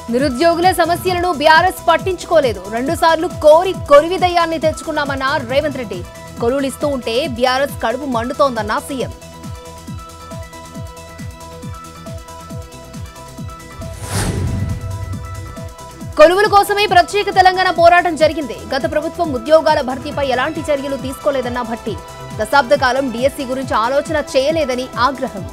నిరుద్యోగుల సమస్యలను బీఆర్ఎస్ పట్టించుకోలేదు రెండుసార్లు కోరి కొరివిదయాన్ని తెచ్చుకున్నామన్న రేవంత్ రెడ్డి కొలువులిస్తూ ఉంటే బీఆర్ఎస్ కడుపు మండుతోందన్న సీఎం కొలువుల కోసమే ప్రత్యేక తెలంగాణ పోరాటం జరిగింది గత ప్రభుత్వం ఉద్యోగాల భర్తీపై ఎలాంటి చర్యలు తీసుకోలేదన్న భట్టి దశాబ్ద కాలం డిఎస్సి గురించి ఆలోచన చేయలేదని ఆగ్రహం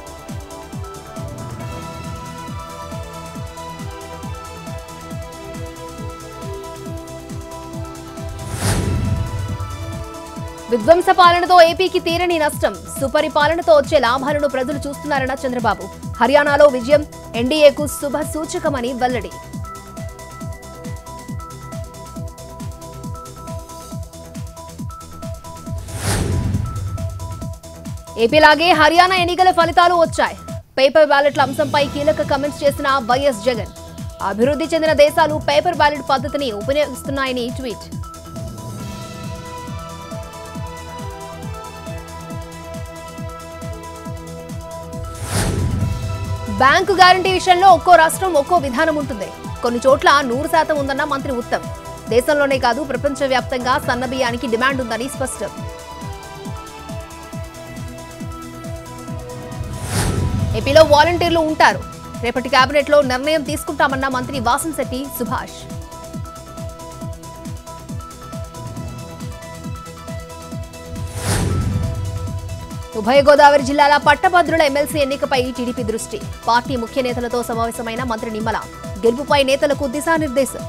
విధ్వంస పాలనతో ఏపీకి తీరని నష్టం సుపరిపాలనతో వచ్చే లాభాలను ప్రజలు చూస్తున్నారన్న చంద్రబాబు హర్యానాలో విజయం ఎన్డీఏకు శుభ సూచకమని వెల్లడి ఏపీలాగే హర్యానా ఎన్నికల ఫలితాలు వచ్చాయి పేపర్ బ్యాలెట్ల అంశంపై కీలక కమెంట్స్ చేసిన వైఎస్ జగన్ అభివృద్ధి చెందిన దేశాలు పేపర్ బ్యాలెట్ పద్ధతిని ఉపయోగిస్తున్నాయని ట్వీట్ బ్యాంకు గ్యారంటీ విషయంలో ఒక్కో రాష్ట్రం ఒక్కో విధానం ఉంటుంది కొన్ని చోట్ల నూరు శాతం ఉందన్న మంత్రి ఉత్తమ్ దేశంలోనే కాదు ప్రపంచవ్యాప్తంగా సన్నబియ్యానికి డిమాండ్ ఉందని స్పష్టం ఏపీలో వాలంటీర్లు ఉంటారు రేపటి కేబినెట్లో నిర్ణయం తీసుకుంటామన్న మంత్రి వాసంశెట్టి సుభాష్ ఉభయ గోదావరి జిల్లాల పట్టభద్రుల ఎమ్మెల్సీ ఎన్నికపై టీడీపీ దృష్టి పార్టీ ముఖ్య నేతలతో సమావేశమైన మంత్రి నిమ్మల గెలుపుపై నేతలకు దిశానిర్దేశం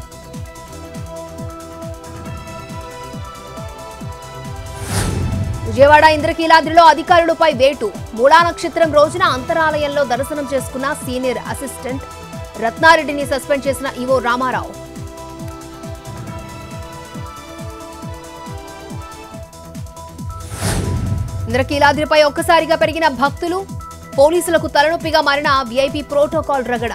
విజయవాడ ఇంద్రకీలాద్రిలో అధికారులపై వేటు మూలా నక్షత్రం రోజున అంతరాలయంలో దర్శనం చేసుకున్న సీనియర్ అసిస్టెంట్ రత్నారెడ్డిని సస్పెండ్ చేసిన ఈవో రామారావు ఇంద్రకీలాద్రిపై ఒక్కసారిగా పెరిగిన భక్తులు పోలీసులకు తలనొప్పిగా మారిన వీఐపీ ప్రోటోకాల్ రగడ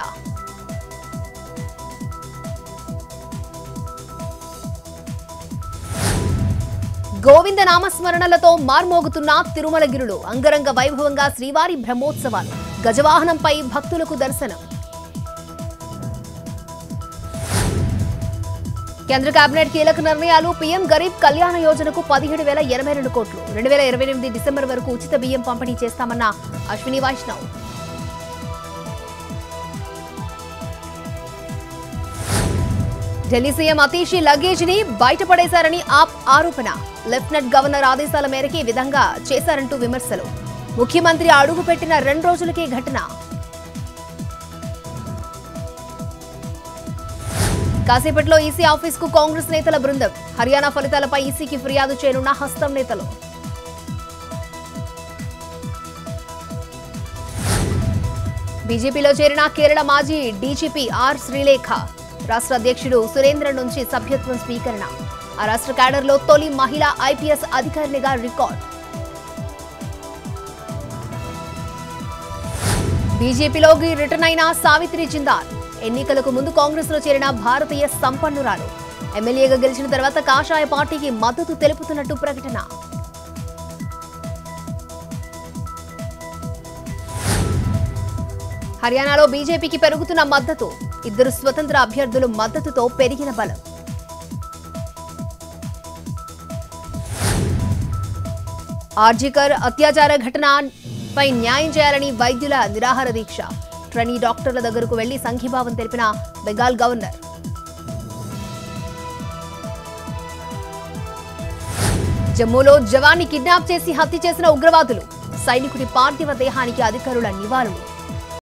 గోవింద నామస్మరణలతో మార్మోగుతున్న తిరుమలగిరులు అంగరంగ వైభవంగా శ్రీవారి బ్రహ్మోత్సవాలు గజవాహనంపై భక్తులకు దర్శనం కేంద్ర కేబినెట్ కీలక నిర్ణయాలు పీఎం గరీబ్ కళ్యాణ యోజనకు పదిహేడు వేల ఎనభై రెండు కోట్లు రెండు వేల ఇరవై ఎనిమిది డిసెంబర్ వరకు ఉచిత బియ్యం పంపిణీ చేస్తామన్న అశ్విని వైష్ణవ్ ఢిల్లీ సీఎం అతీషి లగేజ్ ని బయటపడేశారని ఆప్ ఆరోపణ లెఫ్టినెంట్ గవర్నర్ ఆదేశాల మేరకు ఈ విధంగా చేశారంటూ విమర్శలు ముఖ్యమంత్రి అడుగు పెట్టిన రెండు రోజులకే ఘటన కాసేపట్లో ఈసీ ఆఫీస్ కు కాంగ్రెస్ నేతల బృందం హర్యానా ఫలితాలపై ఈసీకి ఫిర్యాదు చేయనున్న హస్తం నేతలు బీజేపీలో చేరిన కేరళ మాజీ డీజీపీ ఆర్ శ్రీలేఖ రాష్ట్ర అధ్యక్షుడు సురేంద్రన్ నుంచి సభ్యత్వం స్వీకరణ ఆ రాష్ట్ర క్యాడర్లో తొలి మహిళా ఐపీఎస్ అధికారినిగా రికార్డ్ బీజేపీలోకి రిటర్న్ అయిన సావిత్రి జిందాల్ ఎన్నికలకు ముందు కాంగ్రెస్ లో చేరిన భారతీయ సంపన్నురాలు ఎమ్మెల్యేగా గెలిచిన తర్వాత కాషాయ పార్టీకి మద్దతు తెలుపుతున్నట్టు ప్రకటన హర్యానాలో బీజేపీకి పెరుగుతున్న మద్దతు ఇద్దరు స్వతంత్ర అభ్యర్థులు మద్దతుతో పెరిగిన బలం ఆర్జికర్ అత్యాచార ఘటనపై న్యాయం చేయాలని వైద్యుల నిరాహార దీక్ష ట్రైనీ డాక్టర్ల దగ్గరకు వెళ్లి సంఘీభావం తెలిపిన బెంగాల్ గవర్నర్ జమ్మూలో జవాన్ని కిడ్నాప్ చేసి హత్య చేసిన ఉగ్రవాదులు సైనికుడి పార్థివ దేహానికి అధికారుల నివాళులు